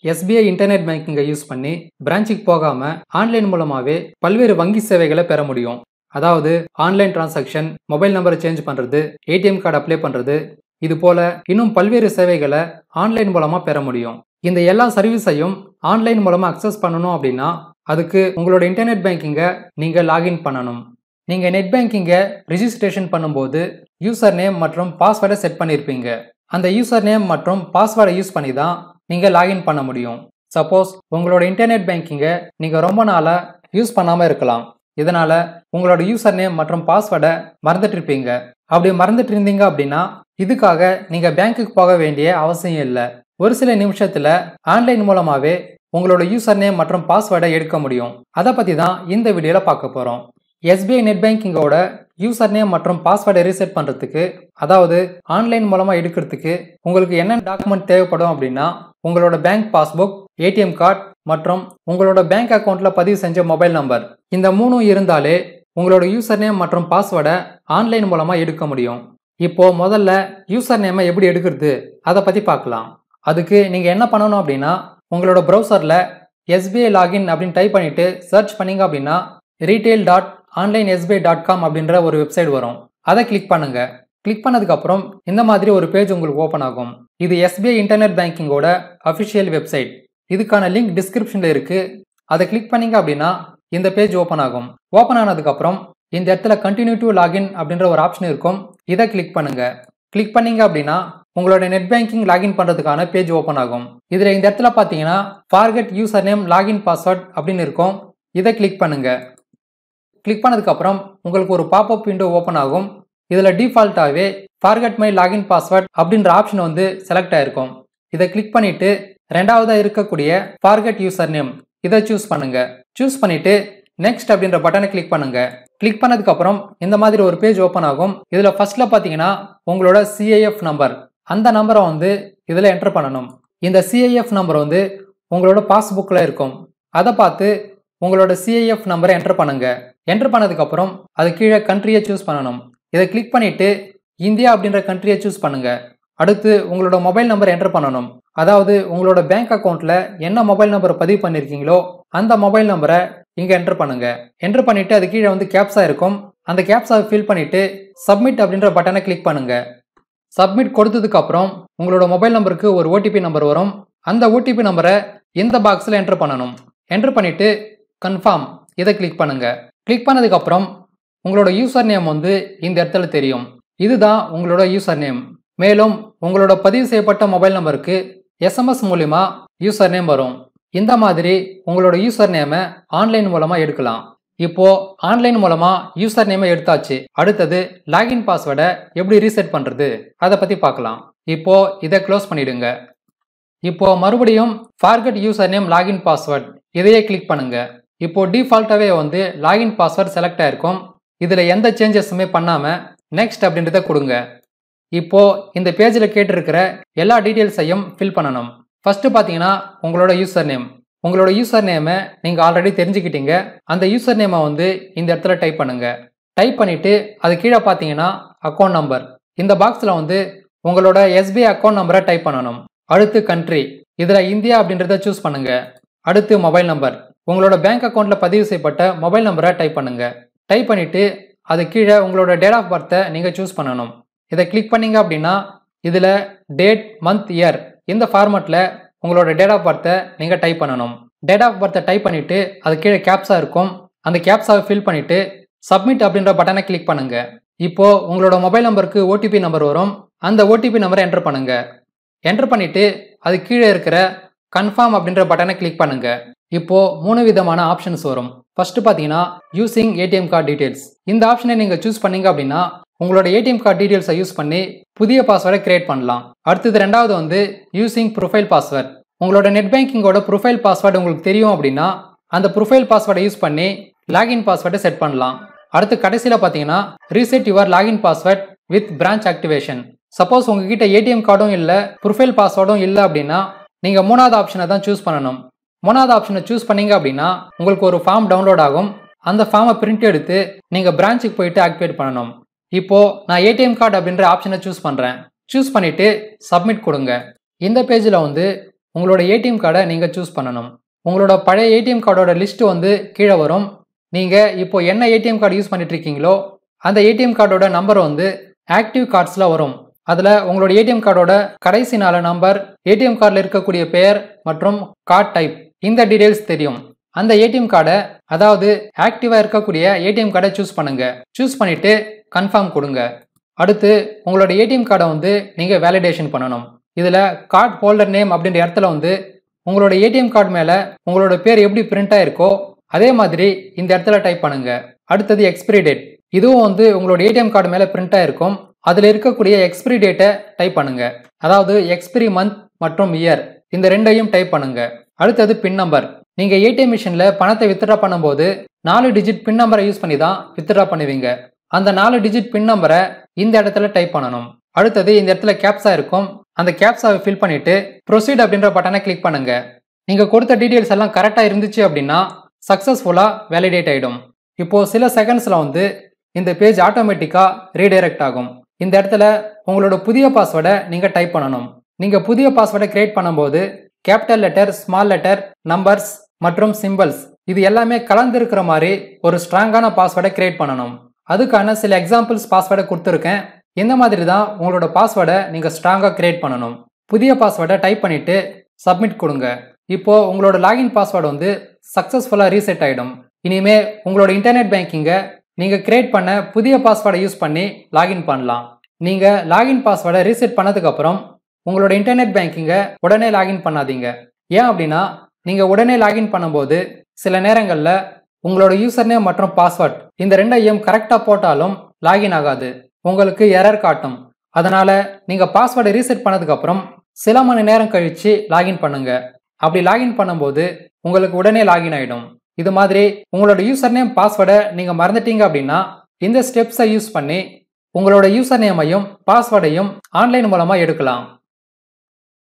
SBI internet பேங்கிங்கை use பண்ணி பிரான்ச்சுக்கு போகாம online மூலமாவே பல்வேறு வங்கி சேவைகளை பெற முடியும் அதாவது ஆன்லைன் டிரான்சாக்ஷன் மொபைல் நம்பரை சேஞ்ச் பண்றது ஏடிஎம் கார்டு அப்ளை பண்றது இது போல இன்னும் பல்வேறு சேவைகளை ஆன்லைன் மூலமா பெற முடியும் இந்த எல்லா சர்வீஸையும் ஆன்லைன் மூலமா அக்சஸ் பண்ணணும் அப்படின்னா அதுக்கு உங்களோட இன்டர்நெட் பேங்கிங்கை நீங்க லாகின் பண்ணணும் நீங்க நெட் பேங்கிங்கை ரிஜிஸ்ட்ரேஷன் பண்ணும்போது யூசர் நேம் மற்றும் பாஸ்வேர்டை செட் பண்ணியிருப்பீங்க அந்த யூசர் நேம் மற்றும் பாஸ்வேர்டை யூஸ் பண்ணி தான் நீங்க லாகின் பண்ண முடியும் சப்போஸ் உங்களோட இன்டர்நெட் பேங்கிங்கை நீங்க ரொம்ப நாளா யூஸ் பண்ணாம இருக்கலாம் இதனால உங்களோட யூசர் நேம் மற்றும் பாஸ்வேர்டை மறந்துட்டு இருப்பீங்க அப்படி மறந்துட்டு இருந்தீங்க அப்படின்னா இதுக்காக நீங்க பேங்க்குக்கு போக வேண்டிய அவசியம் இல்லை ஒரு சில நிமிஷத்துல ஆன்லைன் மூலமாவே உங்களோட யூசர் நேம் மற்றும் பாஸ்வேர்டை எடுக்க முடியும் அதை பத்தி தான் இந்த வீடியோல பார்க்க போறோம் எஸ்பிஐ நெட் பேங்கிங்கோட யூசர் நேம் மற்றும் பாஸ்வேர்டை ரீசெட் பண்ணுறதுக்கு அதாவது ஆன்லைன் மூலமாக எடுக்கிறதுக்கு உங்களுக்கு என்னென்ன டாக்குமெண்ட் தேவைப்படும் அப்படின்னா உங்களோட பேங்க் பாஸ்புக் ஏடிஎம் கார்டு மற்றும் உங்களோட பேங்க் அக்கௌண்ட்டில் பதிவு செஞ்ச மொபைல் நம்பர் இந்த மூணும் இருந்தாலே உங்களோட யூசர் நேம் மற்றும் பாஸ்வேர்டை ஆன்லைன் மூலமாக எடுக்க முடியும் இப்போ முதல்ல யூசர் நேமை எப்படி எடுக்கிறது அதை பற்றி பார்க்கலாம் அதுக்கு நீங்கள் என்ன பண்ணணும் அப்படின்னா உங்களோட ப்ரௌசரில் எஸ்பிஐ லாகின் அப்படின்னு டைப் பண்ணிட்டு சர்ச் பண்ணீங்க அப்படின்னா retail dot online SBI dot com அப்படின்ற ஒரு வெப்சைட் வரும் அதை கிளிக் பண்ணுங்க கிளிக் பண்ணதுக்கப்புறம் இந்த மாதிரி ஒரு பேஜ் உங்களுக்கு ஓப்பன் ஆகும் இது எஸ்பிஐ இன்டர்நெட் பேங்கிங்கோட அஃபிஷியல் வெப்சைட் இதுக்கான லிங்க் டிஸ்கிரிப்ஷனில் இருக்கு அதை கிளிக் பண்ணீங்க அப்படின்னா இந்த பேஜ் ஓப்பன் ஆகும் ஓப்பன் ஆனதுக்கப்புறம் இந்த இடத்துல கண்டினியூ டு லாகின் அப்படின்ற ஒரு ஆப்ஷன் இருக்கும் இதை கிளிக் பண்ணுங்க கிளிக் பண்ணீங்க அப்படின்னா உங்களோட நெட் பேங்கிங் லாகின் பண்ணுறதுக்கான பேஜ் ஓப்பன் ஆகும் இதில் இந்த இடத்துல பார்த்தீங்கன்னா forget user name login password அப்படின்னு இருக்கும் இதை கிளிக் பண்ணுங்க கிளிக் பண்ணதுக்கப்புறம் உங்களுக்கு ஒரு பாப்அப் விண்டோ ஓப்பன் ஆகும் இதில் டிஃபால்ட்டாகவே ஃபார்கட் மை லாகின் பாஸ்வேர்ட் அப்படின்ற ஆப்ஷன் வந்து செலக்ட் ஆயிருக்கும் இதை கிளிக் பண்ணிட்டு ரெண்டாவதாக இருக்கக்கூடிய ஃபார்கட் யூசர் நேம் இதை சூஸ் பண்ணுங்க சூஸ் பண்ணிட்டு நெக்ஸ்ட் அப்படின்ற பட்டனை கிளிக் பண்ணுங்க கிளிக் பண்ணதுக்கப்புறம் இந்த மாதிரி ஒரு பேஜ் ஓப்பன் ஆகும் இதில் ஃபர்ஸ்ட்ல பார்த்தீங்கன்னா உங்களோட சிஐஎஃப் நம்பர் அந்த நம்பரை வந்து இதில் என்டர் பண்ணணும் இந்த சிஐஎஃப் நம்பர் வந்து உங்களோட பாஸ்புக்கில் இருக்கும் அதை பார்த்து உங்களோட சிஐஎஃப் நம்பரை என்டர் பண்ணுங்க என்டர் பண்ணதுக்கப்புறம் அது கீழே கண்ட்ரியை சூஸ் பண்ணணும் இதை கிளிக் பண்ணிட்டு இந்தியா அப்படின்ற கண்ட்ரியை சூஸ் பண்ணுங்க அடுத்து உங்களோட மொபைல் நம்பர் என்டர் பண்ணணும் அதாவது உங்களோட பேங்க் அக்கௌண்ட்ல என்ன மொபைல் நம்பர் பதிவு பண்ணிருக்கீங்களோ அந்த மொபைல் நம்பரை இங்க என்டர் பண்ணுங்க என்டர் பண்ணிட்டு அது கீழே வந்து கேப்ஸா இருக்கும் அந்த கேப்ஸாவை ஃபில் பண்ணிட்டு சப்மிட் அப்படின்ற பட்டனை கிளிக் பண்ணுங்க சப்மிட் கொடுத்ததுக்கு அப்புறம் உங்களோட மொபைல் நம்பருக்கு ஒரு ஓடிபி நம்பர் வரும் அந்த ஓடிபி நம்பரை இந்த பாக்ஸில் என்டர் பண்ணணும் என்டர் பண்ணிட்டு கன்ஃபார்ம் இதை கிளிக் பண்ணுங்க கிளிக் பண்ணதுக்கு அப்புறம் உங்களோட யூசர் நேம் வந்து இந்த இடத்துல தெரியும் இதுதான் உங்களோட யூசர் நேம் மேலும் உங்களோட பதிவு செய்யப்பட்ட மொபைல் நம்பருக்கு எஸ்எம்எஸ் மூலிமா யூசர் நேம் வரும் இந்த மாதிரி உங்களோட யூசர் நேமை ஆன்லைன் மூலமா எடுக்கலாம் இப்போ ஆன்லைன் மூலமா யூசர் நேமை எடுத்தாச்சு அடுத்தது லாகின் பாஸ்வேர்டை எப்படி ரீசெட் பண்றது அதை பத்தி பார்க்கலாம் இப்போ இதை க்ளோஸ் பண்ணிடுங்க இப்போ மறுபடியும் forgot user name login password இதையே கிளிக் பண்ணுங்க இப்போ டிஃபால்ட்டாகவே வந்து லாகின் பாஸ்வேர்ட் செலக்ட் ஆயிருக்கும் இதில் எந்த சேஞ்சஸுமே பண்ணாமல் நெக்ஸ்ட் அப்படின்றத கொடுங்க இப்போ இந்த பேஜில் கேட்டிருக்கிற எல்லா டீட்டெயில்ஸையும் ஃபில் பண்ணணும் ஃபர்ஸ்ட் பார்த்தீங்கன்னா உங்களோட யூசர் நேம் உங்களோட யூசர் நேமை நீங்கள் ஆல்ரெடி தெரிஞ்சுக்கிட்டீங்க அந்த யூசர் நேமை வந்து இந்த இடத்துல டைப் பண்ணுங்க டைப் பண்ணிட்டு அது கீழே பார்த்தீங்கன்னா அக்கௌண்ட் நம்பர் இந்த பாக்ஸில் வந்து உங்களோட எஸ்பிஐ அக்கௌண்ட் நம்பரை டைப் பண்ணணும் அடுத்து கண்ட்ரி இதில் இந்தியா அப்படின்றத சூஸ் பண்ணுங்க அடுத்து மொபைல் நம்பர் உங்களோட பேங்க் அக்கௌண்ட்ல பதிவு செய்யப்பட்ட மொபைல் நம்பரை டைப் பண்ணுங்க டைப் பண்ணிட்டு அது கீழே உங்களோட டேட் ஆஃப் பர்த்தை நீங்க சூஸ் பண்ணணும் இதை கிளிக் பண்ணீங்க அப்படின்னா இதுல டேட் மந்த் இயர் இந்த ஃபார்மட்ல உங்களோட டேட் ஆஃப் பர்த்தை நீங்க டைப் பண்ணணும் டேட் ஆஃப் பர்த்தை டைப் பண்ணிட்டு அது கீழே கேப்ஸா இருக்கும் அந்த கேப்ஸாவை ஃபில் பண்ணிட்டு சப்மிட் அப்படின்ற பட்டனை கிளிக் பண்ணுங்க இப்போ உங்களோட மொபைல் நம்பருக்கு ஓடிபி நம்பர் வரும் அந்த ஓடிபி நம்பரை என்டர் பண்ணுங்க என்டர் பண்ணிட்டு அது கீழே இருக்கிற கன்ஃபார்ம் அப்படின்ற பட்டனை கிளிக் பண்ணுங்க இப்போ மூணு விதமான ஆப்ஷன்ஸ் வரும் ஃபர்ஸ்ட் பார்த்தீங்கன்னா யூசிங் ஏடிஎம் கார்டு டீடைல்ஸ் இந்த ஆப்ஷனை நீங்கள் சூஸ் பண்ணீங்க அப்படின்னா உங்களோட ஏடிஎம் கார்டு டீடைல்ஸை யூஸ் பண்ணி புதிய பாஸ்வேர்டை கிரியேட் பண்ணலாம் அடுத்தது ரெண்டாவது வந்து யூசிங் ப்ரொஃபைல் பாஸ்வேர்ட் உங்களோட நெட் பேங்கிங்கோட ப்ரொஃபைல் பாஸ்வேர்டு உங்களுக்கு தெரியும் அப்படின்னா அந்த ப்ரொஃபைல் பாஸ்வேர்டை யூஸ் பண்ணி லாகின் பாஸ்வேர்டை செட் பண்ணலாம் அடுத்து கடைசியில் பார்த்தீங்கன்னா reset your login password with branch activation suppose உங்ககிட்ட ஏடிஎம் கார்டும் இல்லை ப்ரொஃபைல் பாஸ்வேர்டும் இல்லை அப்படின்னா நீங்கள் மூணாவது ஆப்ஷனை தான் சூஸ் பண்ணணும் மூணாவது ஆப்ஷனை சூஸ் பண்ணீங்க அப்படின்னா உங்களுக்கு ஒரு ஃபார்ம் டவுன்லோட் ஆகும் அந்த ஃபார்மை பிரிண்ட் எடுத்து நீங்கள் பிரான்ச்சுக்கு போயிட்டு ஆக்டிவேட் பண்ணணும் இப்போ நான் ஏடிஎம் கார்டு அப்படின்ற ஆப்ஷனை சூஸ் பண்ணுறேன் சூஸ் பண்ணிட்டு சப்மிட் கொடுங்க இந்த பேஜில் வந்து உங்களோட ஏடிஎம் கார்டை நீங்கள் சூஸ் பண்ணணும் உங்களோட பழைய ஏடிஎம் கார்டோட லிஸ்ட் வந்து கீழே வரும் நீங்கள் இப்போ என்ன ஏடிஎம் கார்டு யூஸ் பண்ணிட்டு இருக்கீங்களோ அந்த ஏடிஎம் கார்டோட நம்பர் வந்து ஆக்டிவ் கார்ட்ஸில் வரும் அதில் உங்களோட ஏடிஎம் கார்டோட கடைசி நாலு நம்பர் ஏடிஎம் கார்டில் இருக்கக்கூடிய பெயர் மற்றும் கார்ட் டைப் இந்த டீடைல்ஸ் தெரியும் அந்த ஏடிஎம் கார்டை அதாவது ஆக்டிவாக இருக்கக்கூடிய ஏடிஎம் கார்டை சூஸ் பண்ணுங்க சூஸ் பண்ணிட்டு கன்ஃபார்ம் கொடுங்க அடுத்து உங்களோட ஏடிஎம் கார்டை வந்து நீங்கள் வேலிடேஷன் பண்ணணும் இதில் கார்டு ஹோல்டர் நேம் அப்படின்ற இடத்துல வந்து உங்களோட ஏடிஎம் கார்டு மேலே உங்களோட பேர் எப்படி பிரிண்ட் ஆயிருக்கோ அதே மாதிரி இந்த இடத்துல டைப் பண்ணுங்க அடுத்தது எக்ஸ்பிரி டேட் இதுவும் வந்து உங்களோட ஏடிஎம் கார்டு மேலே பிரிண்ட் ஆயிருக்கும் அதில் இருக்கக்கூடிய எக்ஸ்பிரி டேட்டை டைப் பண்ணுங்க அதாவது எக்ஸ்பிரி மந்த் மற்றும் இயர் இந்த ரெண்டையும் டைப் பண்ணுங்க அடுத்தது பின் நம்பர் நீங்க ஏடிஎம் மிஷின்ல பணத்தை வித்ட்ரா பண்ணும்போது நாலு டிஜிட் பின் நம்பரை யூஸ் பண்ணி தான் வித்ட்ரா பண்ணுவீங்க அந்த நாலு டிஜிட் பின் நம்பரை இந்த இடத்துல டைப் பண்ணணும் அடுத்தது இந்த இடத்துல கேப்ஸா இருக்கும் அந்த கேப்ஸாவை ஃபில் பண்ணிட்டு ப்ரொசீட் அப்படின்ற பட்டனை கிளிக் பண்ணுங்க நீங்க கொடுத்த டீடைல்ஸ் எல்லாம் கரெக்டா இருந்துச்சு அப்படின்னா சக்சஸ்ஃபுல்லா வேலிடேட் ஆயிடும் இப்போ சில செகண்ட்ஸ்ல வந்து இந்த பேஜ் ஆட்டோமேட்டிக்கா ரீடைரக்ட் ஆகும் இந்த இடத்துல உங்களோட புதிய பாஸ்வேர்டை நீங்க டைப் பண்ணணும் நீங்க புதிய பாஸ்வேர்டை கிரியேட் பண்ணும்போது capital letter small letter numbers மற்றும் சிம்பிள்ஸ் இது எல்லாமே கலந்துருக்கிற மாதிரி ஒரு ஸ்ட்ராங்கான பாஸ்வேர்டை கிரியேட் பண்ணணும் அதுக்கான சில எக்ஸாம்பிள்ஸ் பாஸ்வேர்டை கொடுத்துருக்கேன் இந்த மாதிரி தான் உங்களோட பாஸ்வேர்டை நீங்கள் ஸ்ட்ராங்காக கிரியேட் பண்ணணும் புதிய பாஸ்வேர்டை டைப் பண்ணிட்டு சப்மிட் கொடுங்க இப்போ உங்களோட லாகின் பாஸ்வேர்டு வந்து சக்ஸஸ்ஃபுல்லாக ரீசெட் ஆகிடும் இனிமே உங்களோட இன்டர்நெட் பேங்கிங்கை நீங்கள் கிரியேட் பண்ண புதிய பாஸ்வேர்டை யூஸ் பண்ணி லாகின் பண்ணலாம் நீங்கள் லாகின் பாஸ்வேர்டை ரீசெட் பண்ணதுக்கப்புறம் உங்களோட இன்டர்நெட் பேங்கிங்கை உடனே லாகின் பண்ணாதீங்க ஏன் அப்படின்னா நீங்கள் உடனே லாகின் பண்ணும்போது சில நேரங்களில் உங்களோட யூசர் நேம் மற்றும் பாஸ்வேர்ட் இந்த ரெண்டையும் கரெக்டாக போட்டாலும் லாகின் ஆகாது உங்களுக்கு எரர் காட்டும் அதனால நீங்க பாஸ்வேர்டை ரீசெட் பண்ணதுக்கப்புறம் சில மணி நேரம் கழிச்சு லாகின் பண்ணுங்க அப்படி லாகின் பண்ணும்போது உங்களுக்கு உடனே லாகின் ஆயிடும் இது மாதிரி உங்களோட யூசர் நேம் பாஸ்வேர்டை நீங்க மறந்துட்டீங்க அப்படின்னா இந்த ஸ்டெப்ஸை யூஸ் பண்ணி உங்களோட யூசர் நேமையும் பாஸ்வேர்டையும் ஆன்லைன் மூலமா எடுக்கலாம்